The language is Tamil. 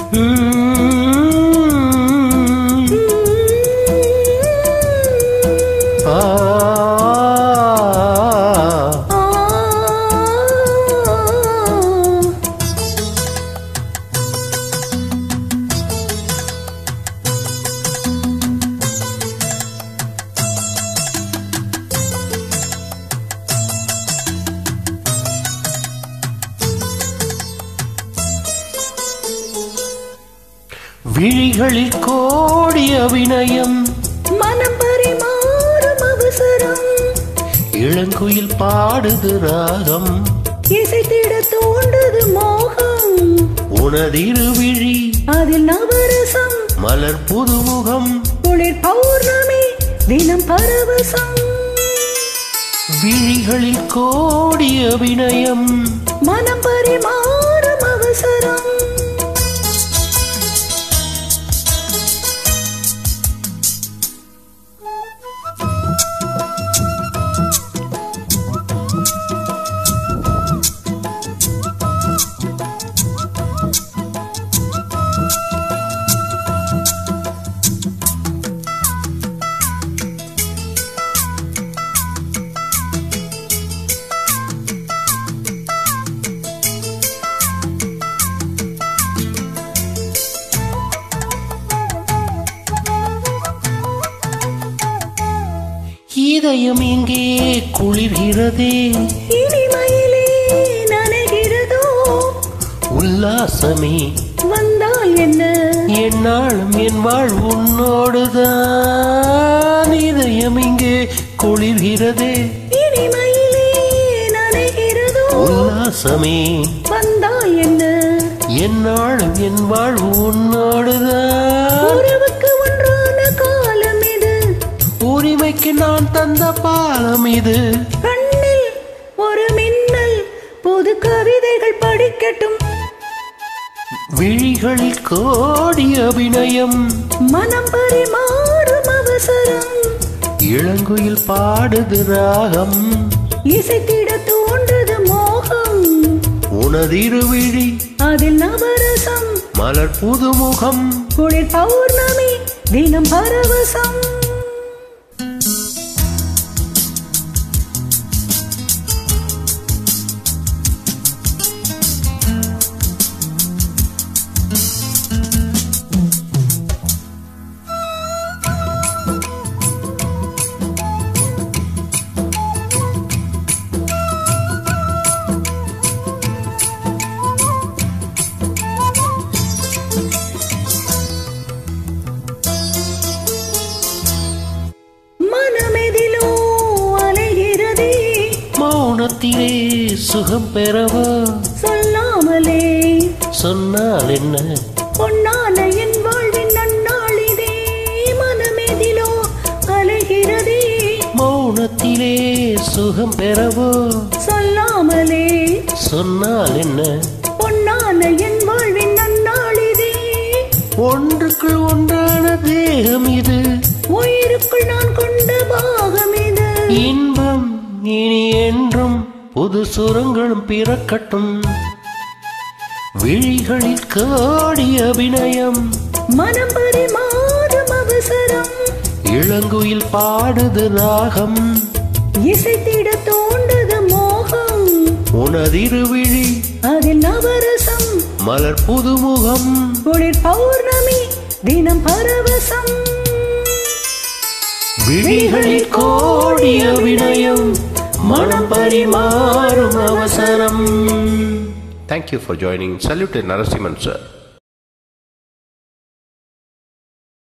ஆ விழிகளில் கோடி அபிநயம் மனம் பரிமாறும் அவசரம் இளங்குயில் பாடுது ராகம் இசைத்திட தோன்றது மோகம் உனதிரு விழி அதில் நவரசம் மலர் புதுமுகம் குளிர் பௌர்ணமி தினம் பரவசம் விழிகளில் கோடி அபிநயம் மனம் பரிமாறும் அவசரம் இதயம் இங்கே குளிர்கிறதே இனிமையிலே நனைகிறதோ உல்லாசமே வந்தால் என்ன என்னாலும் என் வாழ் உன்னோடுதான் இதயம் இங்கே குளிர்கிறதே இனிமையிலே நனைகிறதோ உல்லாசமே வந்தால் என்ன என்னாலும் என் வாழ்வு உன்னோடுதான் உறவுக்கு ஒன்றான காலம் இது உரிமைக்கு நான் தந்த பாலம் இது கண்ணில் ஒரு மின்னல் புது கவிதைகள் படிக்கட்டும் விழிகளில் கோடி அபிநயம் மனம் பரிமாறும் அவசரம் இளங்குயில் பாடுது ராகம் இசைத்திட தோன்றது மோகம் உனதிரு விழி அதில் நவரசம் மலர் புதுமுகம் குளிர் பௌர்ணமி தினம் பரவசம் மனமெதிலோ அலைகிறதே மௌனத்திலே சுகம் பெறவோ சொல்லாமலே சொன்னால் என்ன பொன்னான என் வாழ்வின் நன்னாளிதே மனமெதிலோ அலைகிறதே மௌனத்திலே சுகம் பெறவோ சொல்லாமலே சொன்னால் என்ன பொன்னான என் வாழ்வின் நன்னாளிதே ஒன்றுக்குள் ஒன்றான தேகம் இது உயிருக்குள் நான் கொண்ட பாகம் இது இன்பம் இனி என்றும் புது சுரங்களும் பிறக்கட்டும் விழிகளில் கோடி அபிநயம் மனம் பரிமாறும் அவசரம் இளங்குயில் பாடுது ராகம் இசைத்திட தோன்றது மோகம் உனதிரு விழி அதில் நவரசம் மலர் புதுமுகம் குளிர் பௌர்ணமி தினம் பரவசம் விழிகளில் கோடி அபிநயம் மனம் பரிமாறும் அவசரம் thank you for joining salute Narasimhan sir